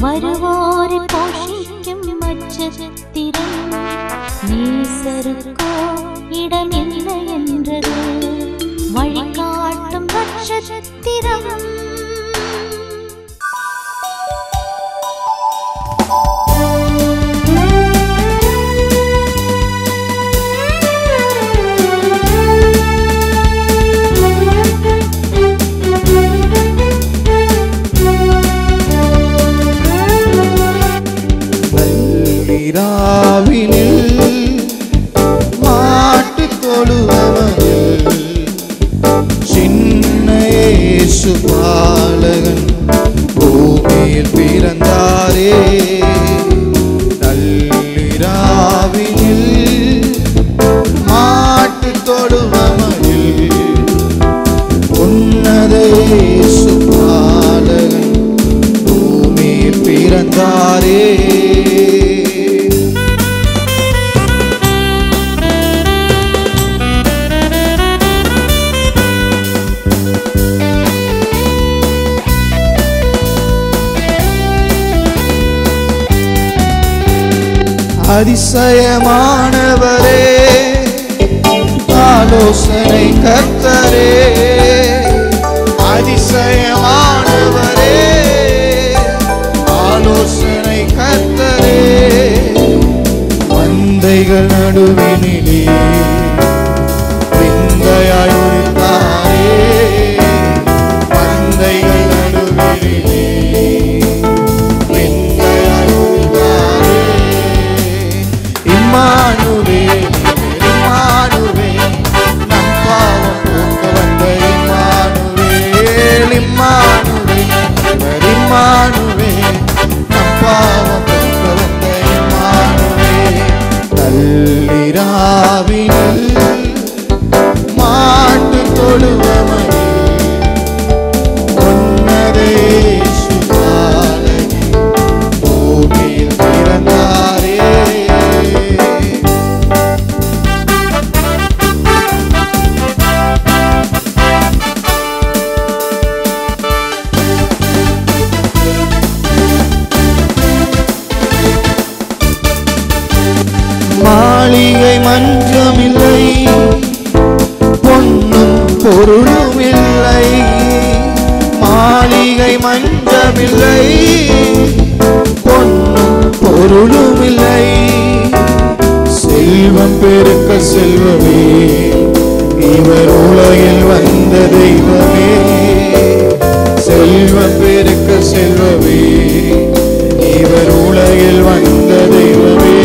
வருவோரை போஷிக்கும் நட்சத்திரம் நேசருக்கோ இடமில்லை என்றது வழிகாட்டும் நட்சத்திரம் நள்ளிராவினில் மாட்டுத் தொழுவமதில் சின்ன இயேசு பாலகன் பூமியில் பிறந்தாரே நள்ளிராவினில் மாட்டுத் தொழுவமதில் உன்னத இயேசு பாலகன் பூமியில் பிறந்தாரே அதிசயமானவரே ஆலோசனை கர்த்தரே அதிசயமானவரே ஆலோசனை கர்த்தரே மந்தைகள் நடுவினிலே விந்தையாய் உதித்தாரே மந்தைகள் நடுவினிலே விந்தையாய் உதித்தாரே இம்மானுவே இம்மானுவே நம் பாவம் போக்க வந்த இம்மானுவே இம்மானுவே இவர் இம்மானுவே நம் பாவம் போக்க வந்த இம்மானுவே நள்ளிராவினில் மாட்டு தொழுவமணி ஒன்னரேசு பாலகி பூமியில் பிறந்தாரே மாளிகை மஞ்சமில்லை பொன்னும் பொருளும் இல்லை மாளிகை மஞ்சமில்லை பொன்னும் பொருளும் இல்லை செல்வம் பெருக்க செல்வமே இவர் உலகில் வந்த தெய்வமே செல்வம் பெருக்க செல்வமே இவர் உலகில் வந்த தெய்வமே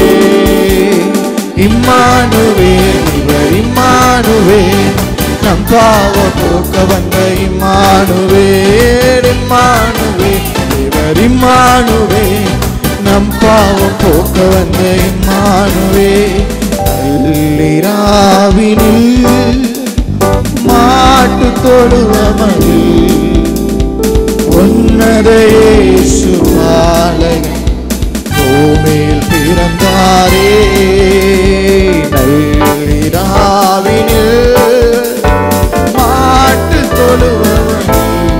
இம்மானுவே இவர் இம்மானுவே நம் பாவம் போக்க வந்த இம்மானுவே இம்மானுவே இவர் இம்மானுவே நம் பாவம் போக்க வந்த இம்மானுவே நள்ளிராவினில் மாட்டு தொழுவமதில் உன்னதேசு பாலகன் பூமியில் பிறந்தாரே நள்ளிராவினில் மாட்டு தொழுவமதில்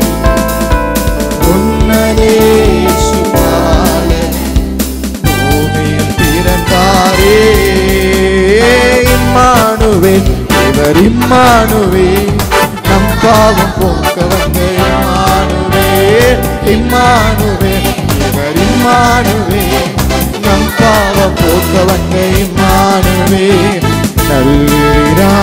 உன்னதேசு பாலகன் பூமியில் பிறந்தாரே இம்மானுவே இவர் இம்மானுவே நம் பாவம் போக்க வந்த இம்மானுவே இம்மானுவே இவர் இம்மானுவே நம் பாவம் போக்க வந்த இம்மானுவே நள்ளிரா